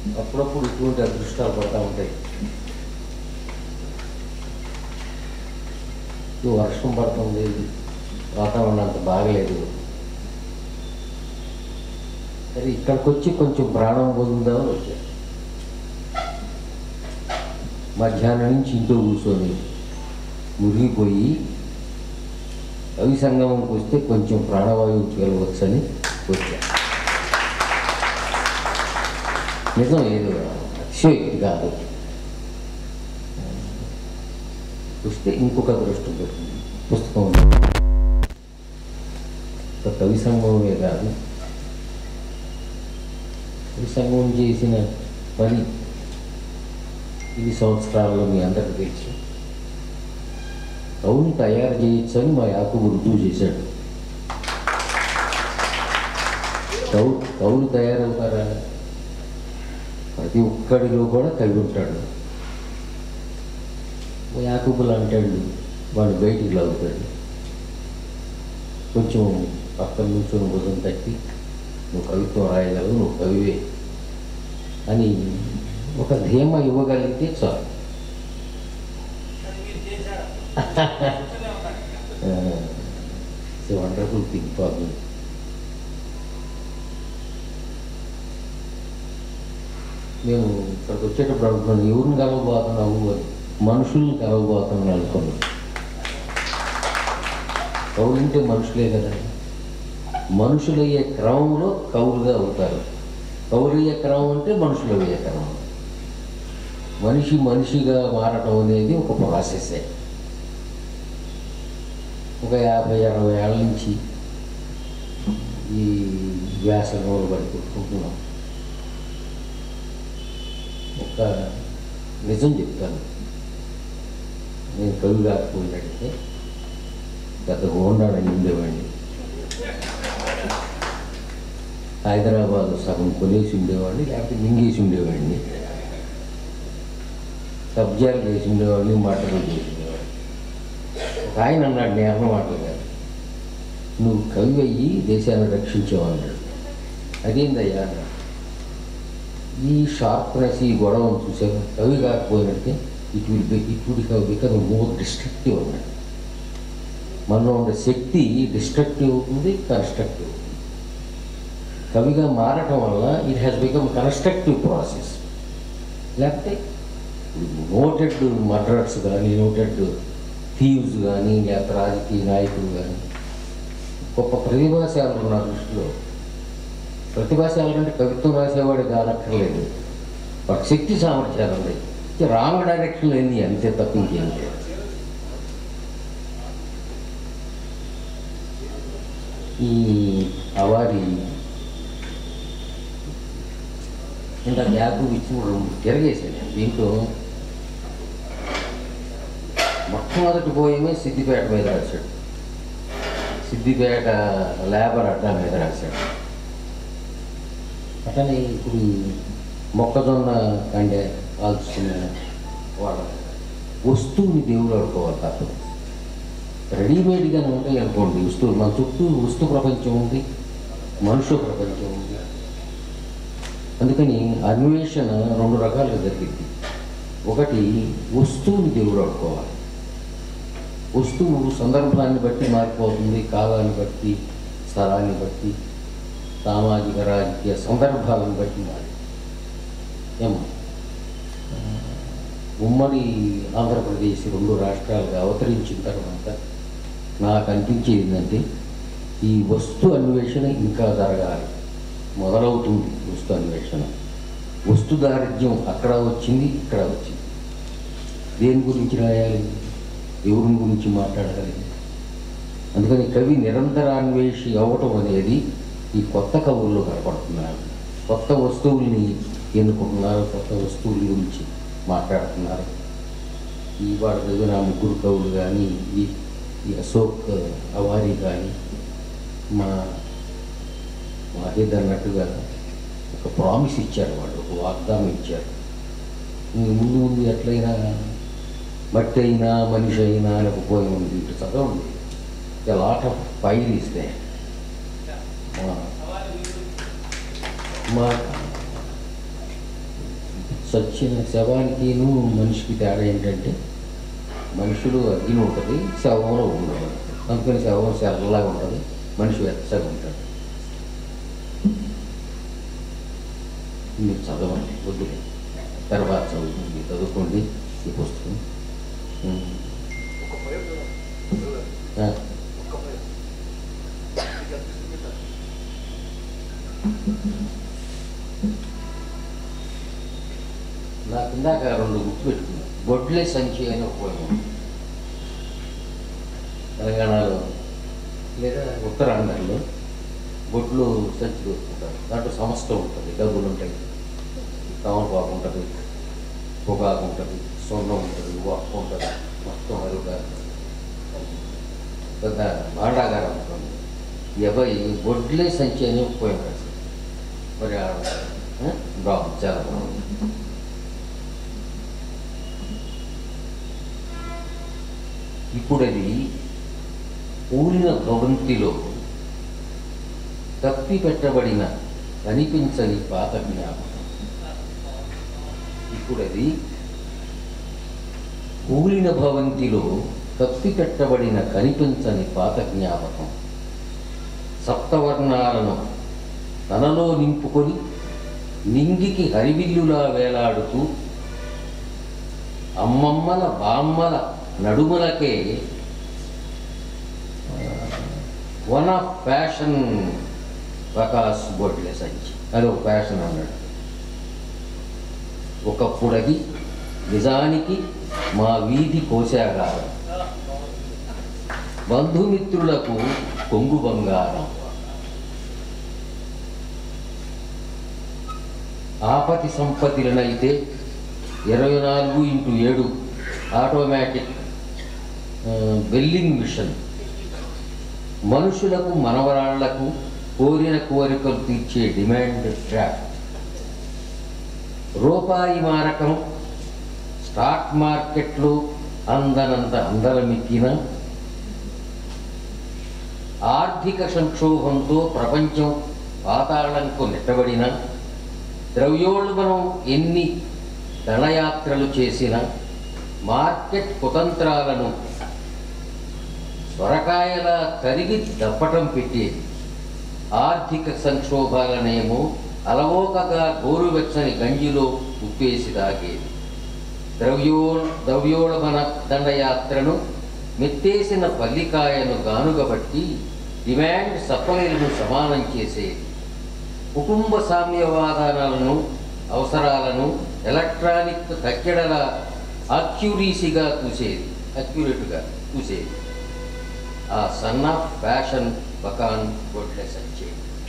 అప్పుడప్పుడు ఇటువంటి అదృష్టాలు పడతా ఉంటాయి ఈ వర్షం పడుతుంది వాతావరణం అంత బాగలేదు సరే ఇక్కడికి వచ్చి కొంచెం ప్రాణం పొందుదామని వచ్చాను మధ్యాహ్నం నుంచి ఇంట్లో కూర్చొని మురిగిపోయి కవి సంగమంకి వస్తే కొంచెం ప్రాణవాయువు చేయవచ్చని వచ్చా నిజం ఏదో అతిశయోక్తి కాదు వస్తే ఇంకొక దృష్టం పెడుతుంది పుస్తకం ఉంది. ఒక కవి సంగమే కాదు కవి సంగమం చేసిన పని ఇది సంవత్సరాల్లో మీ అందరికీ తెలుసు కవుని తయారు చేయొచ్చు అని మా యాకబు రుజువు చేశాడు కవు కవులు తయారవుతారా ప్రతి ఒక్కడిలో కూడా కవి ఉంటాడు మా యాకబులు అంటాడు వాడు బయటికి లాగుతాడు కొంచెం పక్కన నుంచొని భుజం తట్టి నువ్వు కవిత్వం రాయగలవు నువ్వు కవివే అని ఒక ధీమా ఇవ్వగలిగితే చాలు it's wonderful thing for me మేము ఇక్కడికి వచ్చేటప్పుడు అనుకున్నాను ఎవరిని కలవబోతున్నావు అని మనుషుల్ని కలవబోతున్నాను అనుకున్నాను కవులుంటే మనుషులే కదా మనుషులయ్యే క్రమంలో కవులుగా అవుతారు కవులయ్యే క్రమం అంటే మనుషులు అయ్యే క్రమం మనిషి మనిషిగా మారడం అనేది ఒక ప్రాసెసే ఒక యాభై అరవై ఏళ్ళ నుంచి ఈ వ్యాసంగంలో పడి కొట్టుకుంటున్నాం ఒక నిజం చెప్తాను నేను కవి కాకపోయినట్టే గత హోండాడని ఉండేవాడిని హైదరాబాద్ సగం కొనేసి ఉండేవాడిని లేకపోతే మింగేసి ఉండేవాడిని కబ్జాలు చేసి ఉండేవాడిని మటలు చేసి ఉండేవాడిని ఒక ఆయన అన్నాడు నేను అన్న మాటలు కాదు నువ్వు కవి అయ్యి దేశాన్ని రక్షించావు అన్నాడు అదేందయ్యా అన్నాడు ఈ షార్ప్నెస్ ఈ గొడవను చూసావు కవి కాకపోయినట్టే it will be it will have become more destructive అన్నాడు మనలో ఉండే శక్తి డిస్ట్రక్టివ్ అవుతుంది కన్స్ట్రక్టివ్ అవుతుంది కవిగా మారటం వల్ల it has become constructive process లేకపోతే నోటెడ్ మర్డర్స్ కానీ నోటెడ్ థీవ్స్ కానీ లేకపోతే రాజకీయ నాయకులు కానీ గొప్ప ప్రతిభాశాలు నా దృష్టిలో ప్రతిభాశాలు అంటే కవిత్వం రాసేవాడు కానక్కర్లేదు వాటి శక్తి సామర్థ్యాలు ఉన్నాయి రాంగ్ డైరెక్షన్ ఏంది అంతే తప్ప ఇంకేం లేదు ఈ అవారి ఇంకా గ్యాప్ ఇచ్చినప్పుడు తిరగేసాను దీంట్లో మొట్టమొదటి పోయమే సిద్దిపేట మీద రాశాడు సిద్దిపేట లేబర్ అడ్డా మీద రాశాడు అట్లనే ఇప్పుడు మొక్కజొన్న కండే కాల్చుకున్న వాళ్ళ వస్తువుని దేవుడు అనుకోవాలి తప్పదు రెడీమేడ్గానే ఉంటాయి అనుకోండి వస్తువులు మన చుట్టూ వస్తు ప్రపంచం ఉంది మనుషు ప్రపంచం ఉంది అందుకని అన్వేషణ రెండు రకాలుగా జరిగింది ఒకటి వస్తువుని దేవుడు అనుకోవాలి వస్తువు సందర్భాన్ని బట్టి మారిపోతుంది కాలాన్ని బట్టి స్థలాన్ని బట్టి సామాజిక రాజకీయ సందర్భాలను బట్టి మారి ఏమో ఉమ్మడి ఆంధ్రప్రదేశ్ రెండు రాష్ట్రాలుగా అవతరించిన తర్వాత నాకు అనిపించేది ఏంటంటే ఈ వస్తు అన్వేషణ ఇంకా జరగాలి మొదలవుతుంది వస్తు అన్వేషణ వస్తు దారిద్ర్యం అక్కడ వచ్చింది ఇక్కడ వచ్చింది దేని గురించి రాయాలి ఎవరి గురించి మాట్లాడాలి అందుకని కవి నిరంతరాన్వేషి అవ్వటం అనేది ఈ కొత్త కవుల్లో కనపడుతున్నారు కొత్త వస్తువుల్ని ఎన్నుకుంటున్నారు కొత్త వస్తువుల గురించి మాట్లాడుతున్నారు ఈ వాడు చదివిన ఆ ముగ్గురు కవులు కానీ ఈ ఈ అశోక్ అవారి కానీ మా మాహిద్ అన్నట్టుగా ఒక ప్రామిస్ ఇచ్చారు వాళ్ళు ఒక వాగ్దానం ఇచ్చారు ఇంక ముందు ముందు ఎట్లయినా మట్టి అయినా మనిషి అయినా అని ఒక పోయి ఉంది ఇటు చదవండి లాట్ ఆఫ్ ఫైర్ ఇస్తే మా సచ్చిన శవానికిను మనిషికి తేడా ఏంటంటే మనుషులు అగ్ని ఉంటుంది శవంలో ఉండదు అందుకని శవం చల్లలాగా ఉంటుంది మనిషి వెచ్చగా ఉంటాడు మీరు చదవండి వద్దులే తర్వాత చదువుకోండి చదువుకోండి ఈ పుస్తకం ఉమ్. ఒక భయం కదా. ఆ, ఒక్క భయం. మీకు అనిపిస్తుంది కదా? నాకు ఇందాక రెండు గుర్తు పెట్టుకున్నాను బొడ్లే సంచి అని ఒక పోయం ఉంది. తెలంగాణలో లేదా ఉత్తరాంధ్రలో బొడ్లు సంచి దొరుకుతుంటారు దాంట్లో సంస్థ ఉంటుంది డబ్బులు ఉంటాయి తమలపాకు ఉంటుంది పొగాకు ఉంటుంది సొన్నం ఉంటుంది వక్క ఉంటుంది మొత్తం అరుగా పెద్ద భాండాగారం ఉంటుంది ఈ అబ్బాయి బొడ్లే సంచి అని ఒక పోయం రాశాడు మరి ఆ, ఆ, బాగుంది చాలా బాగుంది ఇప్పుడు అది ఊరిన భవంతిలో తప్పి పెట్టబడిన కనిపించని పాత జ్ఞాపకం ఇప్పుడు అది ఊరిన భవంతిలో కప్పి పెట్టబడిన కనిపించని పాత జ్ఞాపకం సప్తవర్ణాలను తనలో నింపుకొని నింగికి హరివిల్లులా వేలాడుతూ అమ్మమ్మల బామ్మల నడుములకే వన్ ఆఫ్ ఫ్యాషన్ ప్రకాశ్ బొడ్లే సంచి అది ఒక ఫ్యాషన్ అన్నాడు ఒకప్పుడు అది నిజానికి మా వీధి కోశాగారం బంధుమిత్రులకు కొంగు బంగారం ఆపతి సంపత్తులనైతే ఇరవై నాలుగు ఇంటూ ఏడు ఆటోమేటిక్ ఆ, వెల్లింగ్ మిషన్ మనుషులకు మనవరాళ్లకు కోరిన కోరికలు తీర్చే డిమాండ్ ట్రాప్ రూపాయి మారకం స్టాక్ మార్కెట్లో అందనంత అందలమెక్కిన ఆర్థిక సంక్షోభంతో ప్రపంచం పాతాళంకు నెట్టబడిన ద్రవ్యోల్బణం ఎన్ని దండయాత్రలు చేసిన మార్కెట్ కుతంత్రాలను సొరకాయలా తరిగి దప్పటం పెట్టేది ఆర్థిక సంక్షోభాలనేమో అలవోకగా గోరువెచ్చని గంజిలో ఉప్పేసి తాగేది ద్రవ్యో ద్రవ్యోల్బణ దండయాత్రను మెత్తేసిన పల్లికాయను గానుగబట్టి డిమాండ్ సప్లైలను సమానం చేసేది కుటుంబ సామ్యవాదాలను అవసరాలను ఎలక్ట్రానిక్ తక్కెడల అక్యురీసీగా చూసేది అక్యురేట్గా చూసేది ఆ సన్ ఆఫ్ ఫ్యాషన్ బకాన్ గొడ్ల సంచే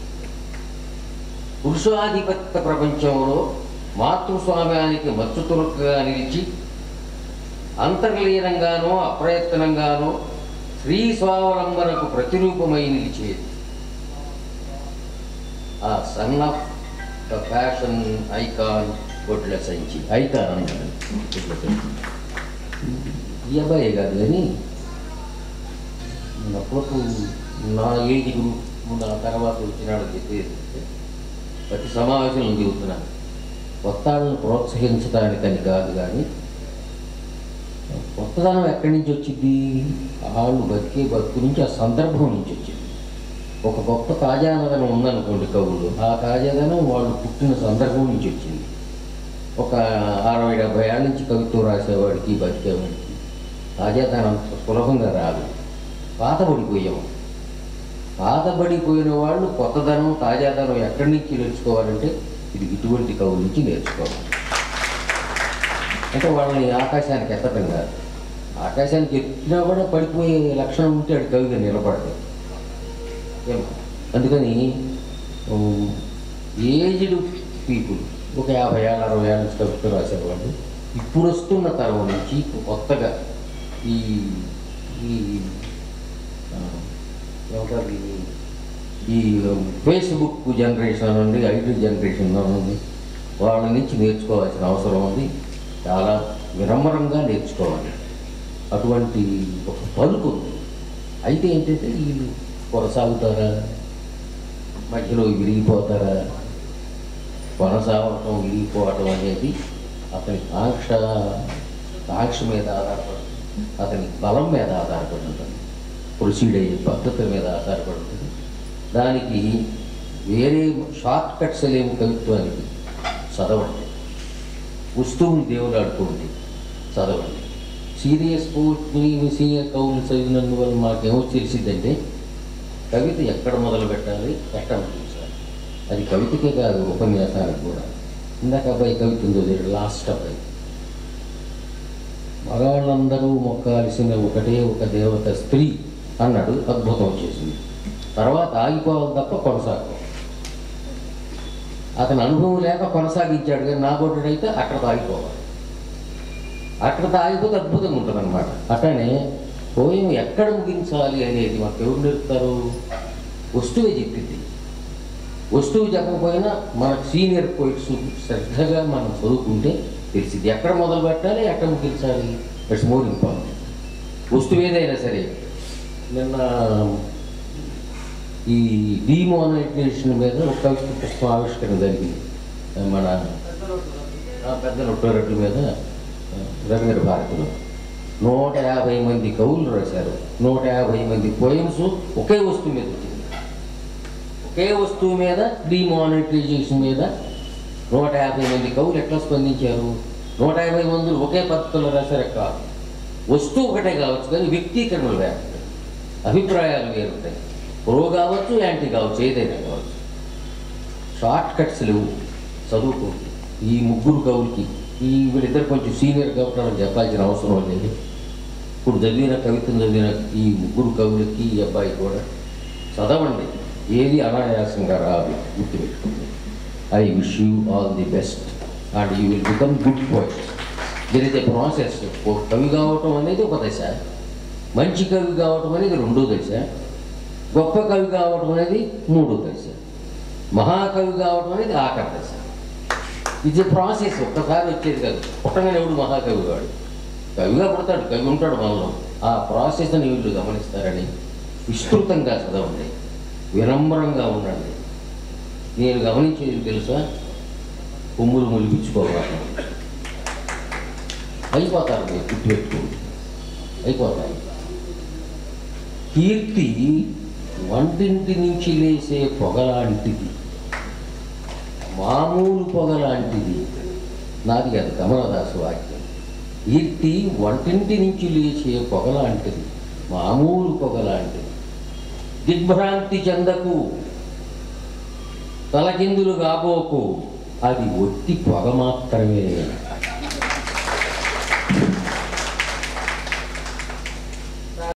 పురుషాధిపత్య ప్రపంచంలో మాతృస్వామ్యానికి మచ్చుతురుకుగా నిలిచి అంతర్లీనంగానో అప్రయత్నంగానో స్త్రీ స్వావలంబనకు ప్రతిరూపమై నిలిచేది ఆ son of the fashion icon గొడ్ల సంచి ఐకాన్ అన్నాడు గొడ్ల సంచి ఈ అబ్బాయి కాదు కానీ అప్పుడు నా ఏజ్ గ్రూప్ నా తర్వాత వచ్చినాడు చెప్పేది ప్రతి సమావేశంలో చెబుతున్నాను కొత్తాళ్ళను ప్రోత్సహించడానికని కాదు కానీ కొత్తదనం ఎక్కడి నుంచి వచ్చింది వాళ్ళు బతికే బతుకు నుంచి ఆ సందర్భం నుంచి వచ్చింది ఒక గొప్ప తాజాదనం ఉందనుకోండి కవులు ఆ తాజాదనం వాళ్ళు పుట్టిన సందర్భం నుంచి వచ్చింది ఒక అరవై డెబ్బై ఏళ్ళ నుంచి కవిత్వం రాసేవాడికి బతికేవాడికి తాజాదనం అంత సులభంగా రాదు పాతబడిపోయాము పాతబడిపోయిన వాళ్ళు కొత్తదనం తాజాదనం ఎక్కడి నుంచి నేర్చుకోవాలంటే ఇది ఇటువంటి కవుల నుంచి నేర్చుకోవాలి అంటే వాళ్ళని ఆకాశానికి ఎత్తడం కాదు ఆకాశానికి ఎత్తినా కూడా పడిపోయే లక్షణం ఉంటే అది కవిగా నిలబడదు ఏం? అందుకని ఏజ్డ్ పీపుల్ ఒక యాభై ఏళ్ళ అరవై ఏళ్ళ నుంచి కవిత్వం రాసేవాళ్ళు ఇప్పుడు వస్తున్న తరం నుంచి ఇప్పుడు కొత్తగా ఈ ఈ ఆ, ఏమంటారు ఈ- ఈ ఫేస్బుక్ జనరేషన్ నుండి ఐటీ జనరేషన్ నుండి వాళ్ళ నుంచి నేర్చుకోవాల్సిన అవసరం ఉంది చాలా వినమ్రంగా నేర్చుకోవాలి అటువంటి ఒక పలుకు ఉంది అయితే ఏంటంటే వీళ్ళు కొనసాగుతారా మధ్యలో విరిగిపోతారా కొనసాగటం విరిగిపోవటం అనేది అతని ఆంక్ష ఆంక్ష మీద ఆధారపడుతుంది అతని బలం మీద ఆధారపడి ఉంటుంది ప్రొసీడ్ అయ్యే పద్ధతుల మీద ఆధారపడి ఉంటుంది దానికి వేరే షార్ట్ కట్స్ లేవు కవిత్వానికి చదవండి వస్తువుని దేవుడు ఆడుకోండి చదవండి సీరియస్ పోర్ట్ని సీనియర్ కవులు చదివినందువల్ల మాకేమో తెలిసిందంటే కవిత ఎక్కడ మొదలు పెట్టాలి ఎక్కడ ముగించాలి అది కవితకే కాదు ఉపన్యాసానికి కూడా ఇందాక అబ్బాయి కవిత ఉందో లాస్ట్ అబ్బాయి మగాళ్ళందరూ మొక్కాల్సిన ఒకటే ఒక దేవత స్త్రీ అన్నాడు అద్భుతం వచ్చేసింది తర్వాత ఆగిపోవాలి తప్ప కొనసాగం అతని అనుభవం లేక కొనసాగించాడు కానీ నా అయితే అక్కడ ఆగిపోవాలి అక్కడ ఆగిపోతే అద్భుతంగా ఉంటుంది అనమాట అట్లనే పోయం ఎక్కడ ముగించాలి అనేది మాకు ఎవరు నేర్పుతారు వస్తువే చెప్పింది వస్తువు చెప్పకపోయినా మన సీనియర్ పోయిట్స్ శ్రద్ధగా మనం చదువుకుంటే తెలిసింది ఎక్కడ మొదలు పెట్టాలి ఎక్కడ ముగించాలి ఇట్స్ మోర్ ఇంపార్టెంట్ వస్తువు ఏదైనా సరే నిన్న ఈ డిమానిటైజేషన్ మీద ఒక కవిత్వ పుస్తకం ఆవిష్కరణ జరిగింది మన ఆ పెద్ద నొట్టరెడ్డి మీద ఆ, రవీంద్ర భారతిలో నూట యాభై మంది కవులు రాశారు నూట యాభై మంది పోయమ్స్ ఒకే వస్తువు మీద వచ్చింది ఒకే వస్తువు మీద డిమానిటైజేషన్ మీద నూట యాభై మంది కవులు ఎట్లా స్పందించారు నూట యాభై మంది ఒకే పద్ధతిలో రాశారు కాదు వస్తువు ఒకటే కావచ్చు కానీ వ్యక్తీకరణలు వేరు అభిప్రాయాలు వేరుంటాయి ప్రో కావచ్చు యాంటీ కావచ్చు ఏదైనా కావచ్చు షార్ట్ కట్స్ లేవు చదువుకోండి ఈ ముగ్గురు కవులకి ఈ వీళ్ళిద్దరు కొంచెం సీనియర్ కాబట్టి చెప్పాల్సిన అవసరం లేదు ఇప్పుడు చదివిన కవితను చదివిన ఈ ముగ్గురు కవులకి ఈ అబ్బాయి కూడా చదవండి ఏది అనాయాసంగా రాదు గుర్తుపెట్టుకోండి I wish you all the best and you will become good poet there is a process కవి కావటం అనేది ఒక దశ మంచి కవి కావటం అనేది రెండో దశ గొప్ప కవి కావటం అనేది మూడో దశ మహాకవి కావటం అనేది ఆఖరి దశ ఇది ప్రాసెస్ ఒక్కసారి వచ్చేది కాదు పుట్టగానే ఎవడు మహాకవి కాడు కవిగా పుడతాడు కవి ఉంటాడు మనలో ఆ ప్రాసెస్ని వీళ్ళు గమనిస్తారని విస్తృతంగా చదవండి వినమ్రంగా ఉండండి నేను గమనించేది తెలుసా కొమ్ములు ములిపించుకోవాలి అయిపోతారు మీరు గుర్తుపెట్టుకోండి అయిపోతారు కీర్తి వంటింటి నుంచి లేసే పొగలాంటిది మామూలు పొగలాంటిది నాది కాదు కమలదాసు వాక్యం కీర్తి వంటింటి నుంచి లేచే పొగలాంటిది మామూలు పొగలాంటిది దిగ్భ్రాంతి చెందకు తలకిందులు కాబోకు అది ఒట్టి పొగ మాత్రమే